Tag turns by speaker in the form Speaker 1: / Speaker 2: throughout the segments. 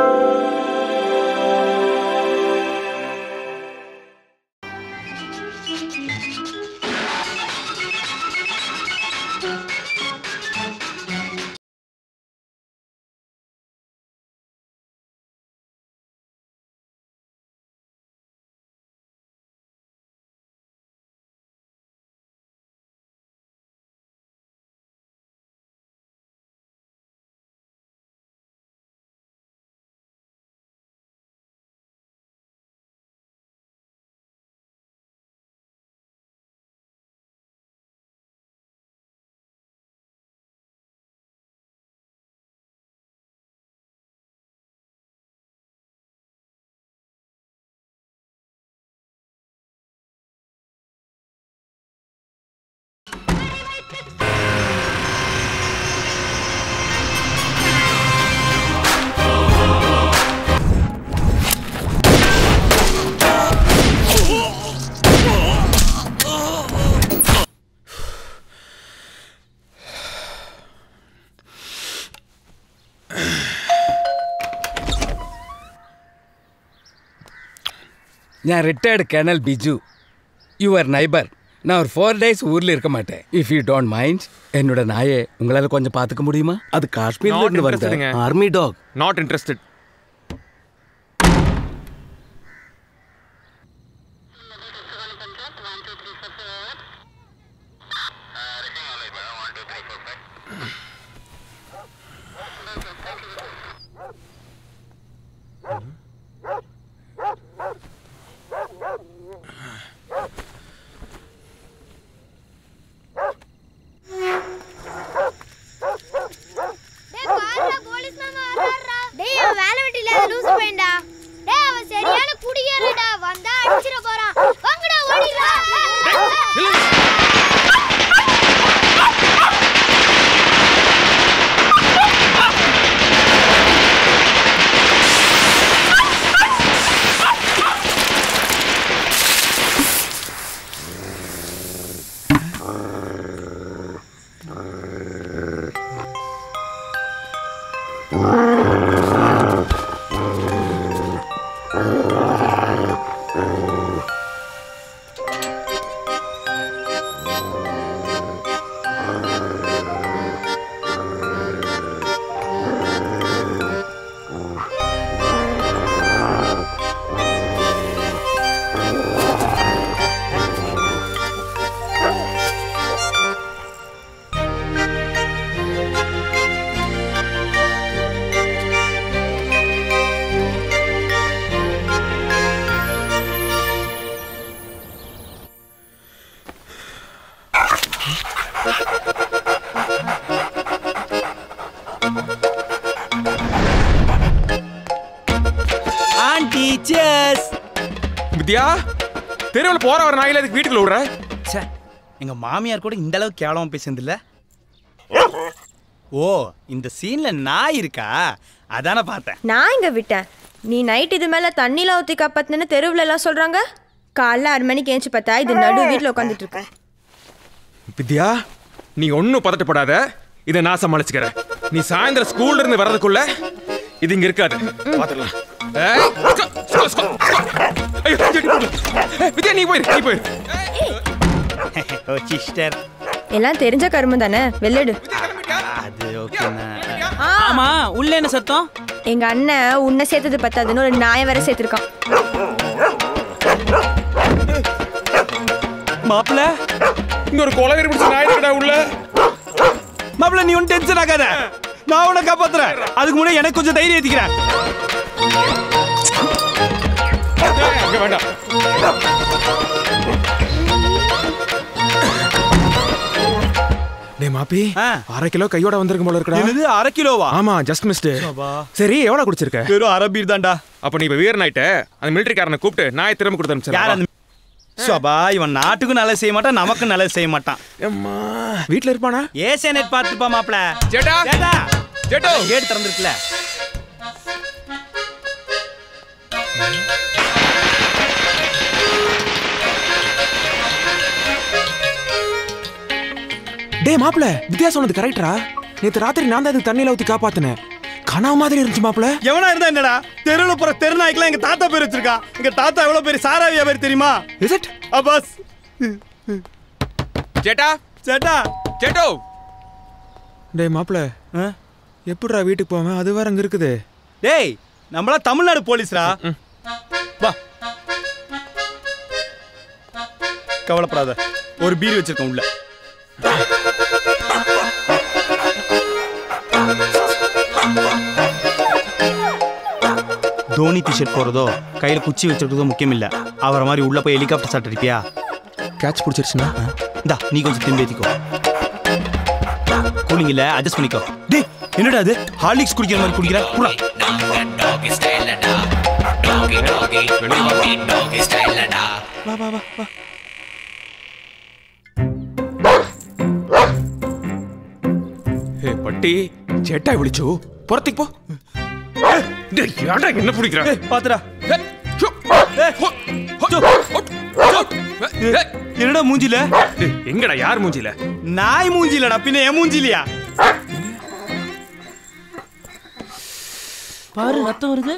Speaker 1: ഞാൻ retired colonel Biju your neighbour நான் ஒரு ஃபோர் டேஸ் ஊர்ல இருக்க மாட்டேன் இஃப் யூ டோன்ட் மைண்ட் என்னோட நாயை உங்களால கொஞ்சம் பாத்துக்க முடியுமா அது காஷ்மீர்ல
Speaker 2: Not
Speaker 1: இருந்து வருது
Speaker 2: interested-ங்க.
Speaker 1: ஆர்மி டாக்
Speaker 2: நாட் இன்ட்ரெஸ்டட்
Speaker 3: டேய் அவன் வேலை வெட்டி இல்லாத லூசு பையன்டா டேய் அவன் சரியான குடியாரடா வந்தா அடிச்சிட போறான் வாங்கடா ஓடிடலாம்
Speaker 4: ஆண்டி சேஸ்
Speaker 2: வித்யா தெருவில் போற வர நாயில அதுக்கு வீட்டுக்குள்ள விடுற
Speaker 4: ச்சே எங்க மாமியார் கூட இந்த அளவுக்கு கேவலமா பேசுனதில்ல ஓ இந்த சீன்ல நாய் இருக்கா அதானே பார்த்தேன்
Speaker 5: நான் இங்க விட்டேன் நீ நைட் இது மேல தண்ணில ஊத்தி காப்பாத்துன்னு தெருவுல எல்லாம் சொல்றாங்க காலைல ஆறு மணிக்கு ஏஞ்சி பார்த்தா இது நடு வீட்ல உட்காந்துட்டு இருக்கேன்
Speaker 2: வித்யா நீ ஒன்றும் பதட்டப்படாத இதை நான் சமாளிச்சுக்கிறேன் நீ சாயந்தரம் ஸ்கூல்ல இருந்து வர்றதுக்குள்ள இது இங்க இருக்காது பாத்துடலாம் ஏய், ஸ்கோ, ஸ்கோ, ஸ்கோ, ஸ்கோ. ஐயோ, செடி போடு. ஏய், வித்யா நீ போயிரு நீ போயிரு
Speaker 4: ஓ சிஸ்டர்
Speaker 5: எல்லாம் தெரிஞ்ச கருமம் தானே வெள்ளடு
Speaker 4: அது ஓகேண்ணா
Speaker 6: ஆமா உள்ள என்ன சத்தம்
Speaker 5: எங்க அண்ணன் உன்னை சேர்த்தது பத்தாதுன்னு ஒரு நாயை வேற சேர்த்திருக்கான்
Speaker 4: மாப்பிள
Speaker 2: இங்க ஒரு கொலவெறி பிடிச்ச நாய் இருக்குடா உள்ள
Speaker 4: மாப்பிள நீ ஒன்றும் டென்ஷன் ஆகாத நான் உன்னை காப்பாத்துறேன் அதுக்கு முன்னாடி எனக்கு கொஞ்சம் தைரியம் ஏத்திக்கிறேன்
Speaker 2: ஏய், அங்க வேண்டாம் டேய் மாப்பி
Speaker 4: ஆ.
Speaker 2: அரை கிலோ கையோட வந்திருக்கும் போல இருக்குடா
Speaker 4: என்னது அரை கிலோவா
Speaker 2: ஆமா ஜஸ்ட் மிஸ்ட்
Speaker 4: அப்பா.
Speaker 2: சரி எவ்வளவு குடிச்சிருக்க
Speaker 4: வெறும் அரை பீர் தான்டா
Speaker 2: அப்ப நீ இப்ப வீரன் ஆயிட்ட அந்த மிலிட்டரிக்காரனை கூப்பிட்டு நாயை திரும்ப கொடுத்து
Speaker 4: யார்
Speaker 2: அனுப்பிச்சிடலாம்
Speaker 4: அந்த சபா இவன் நாட்டுக்கும் நல்லது செய்ய மாட்டான் நமக்கும் நல்லது செய்ய மாட்டான்
Speaker 2: அம்மா வீட்ல இருப்பானா
Speaker 4: ஏசே நெட் பார்த்துப்பா மாப்பிள
Speaker 2: ஜேட்டா
Speaker 4: ஏடா
Speaker 2: ஜேட்டோ
Speaker 4: கேட் திறந்துருக்குல
Speaker 2: டேய் மாப்ள வித்யா சொன்னது கரெக்டா நேத்து ராத்திரி நான் தான் இதுக்கு தண்ணியில ஊத்தி காப்பாத்தினேன் கனவு மாதிரி இருந்துச்சு மாப்பிள
Speaker 4: எவனா இருந்தா என்னடா தெருவுல போற தெரு நாய்க்கெல்லாம் எங்க தாத்தா பேர் வச்சிருக்கான் எங்க தாத்தா எவ்வளவு பெரிய சாரா வியாபாரி தெரியுமா
Speaker 2: இஸ் இட்
Speaker 4: அப்பாஸ்
Speaker 2: சேட்டா
Speaker 4: சேட்டா
Speaker 2: சேட்டோ டேய் மாப்பிள எப்படிடா வீட்டுக்கு போவேன் அது வேற அங்க இருக்குது
Speaker 4: டேய் நம்மளா தமிழ்நாடு போலீஸ்ரா வா கவலைப்படாத ஒரு பீர் வச்சிருக்கேன் உள்ள
Speaker 7: தோனி டிஷர்ட் போடுறதோ கையில் குச்சி வச்சிருக்கிறதோ முக்கியம் இல்லை அவரை மாதிரி உள்ள போய் ஹெலிகாப்டர் சாப்பிட்டு இருப்பியா
Speaker 2: கேட்ச் பிடிச்சிருச்சுன்னா
Speaker 7: இந்தா நீ கொஞ்சம் திம்பேத்திக்கோ கூலிங் இல்ல அட்ஜஸ்ட் பண்ணிக்கோ டேய் என்னடா அது ஹார்லிக்ஸ் குடிக்கிற மாதிரி குடிக்கிற புறா வா வா வா வா
Speaker 2: ஹே பட்டி சேட்டா விழிச்சு புறத்துக்கு போ டேய் ஏன்டா என்ன பிடிக்கிற
Speaker 4: ஏய் பாத்துடா
Speaker 2: ஏய், ஷோ.
Speaker 4: ஏய்,
Speaker 2: ஹோ, ஹோ, ஹோ, ஹோ. ஏய்,
Speaker 4: என்னடா மூஞ்சில
Speaker 2: டேய், எங்கடா யார் மூஞ்சில
Speaker 4: நாய் மூஞ்சிலடா பின்ன என் மூஞ்சிலியா
Speaker 6: பாரு ரத்தம் வருது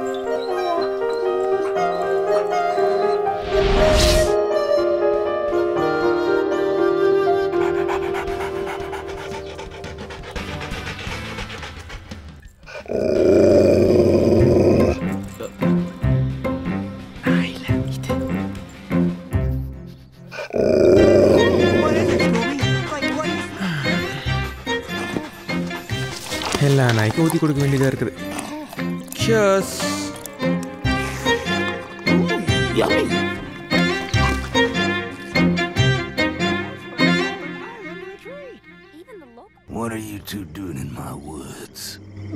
Speaker 2: எல்லா நாய்க்கும் ஊத்தி கொடுக்க வேண்டியதா இருக்குது Cheers.
Speaker 1: What are you two doing in my woods?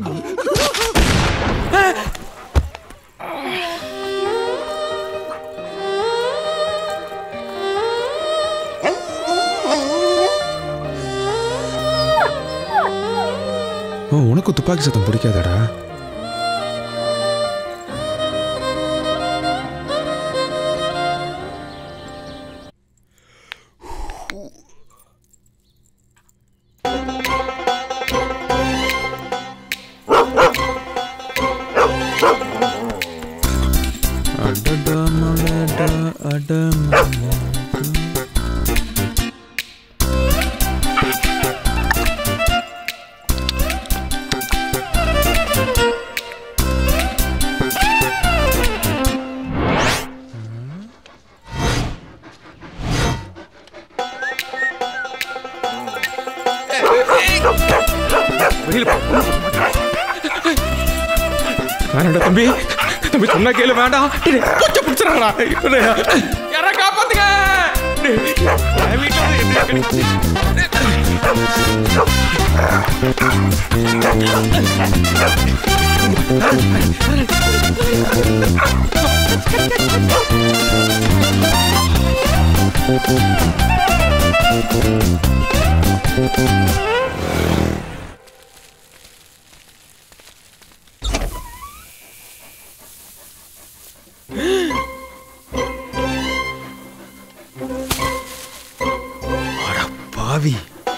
Speaker 2: ஓ உனக்கு துப்பாக்கி சத்தம் பிடிக்காதடா அடடா மலடா அடமலடா. வெளியில போ. வேணாடா தம்பி தம்பி சொன்னா கேளு வேண்டாம் டேய், கொஞ்சம் பிடிச்சிடா யாரா காப்பாத்துங்க டேய், என் வீட்டுல வந்து என்ன கடி- பாவி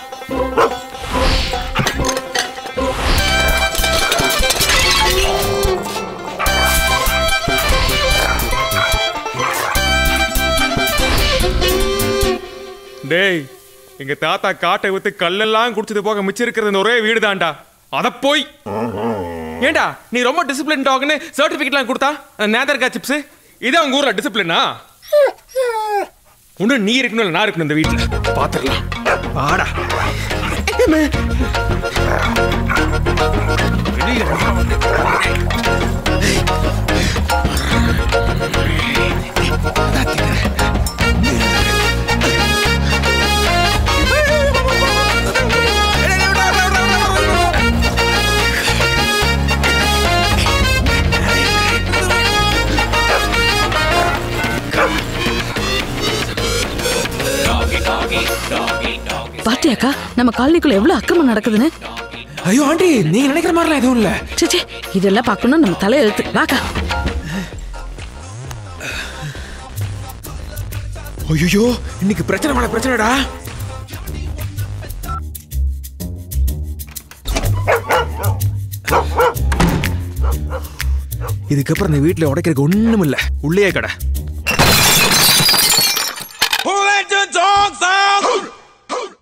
Speaker 2: டேய் எங்க தாத்தா காட்டை வித்து கல்லெல்லாம் குடிச்சது போக மிச்சம் இருக்கிறது இந்த ஒரே வீடு தான்டா அத போய் ஏண்டா நீ ரொம்ப டிசிப்ளின் டாக்னு சர்டிபிகேட்லாம் கொடுத்தா அந்த நேதர்கா சிப்ஸ் இது உங்க ஊர்ல டிசிப்ளினா ஒண்ணு நீ இருக்கணும் இல்ல நான் இருக்கணும் இந்த வீட்டுல பாத்துடலாம் வாடா
Speaker 8: பாத்தியாக்கா நம்ம காலனிக்குள்ள எவ்வளவு அக்கிரமம் நடக்குதுன்னு
Speaker 2: ஐயோ ஆண்டி நீங்க நினைக்கிற மாதிரிலாம் எதுவும் இல்ல
Speaker 8: சே இதெல்லாம் பார்க்கணும் நம்ம தலையெழுத்து வாக்கா
Speaker 2: ஐயோ இன்னைக்கு பிரச்சனை மேல பிரச்சனைடா இதுக்கப்புறம் இந்த வீட்டுல உடைக்கிறதுக்கு ஒண்ணும் இல்ல உள்ளே கடை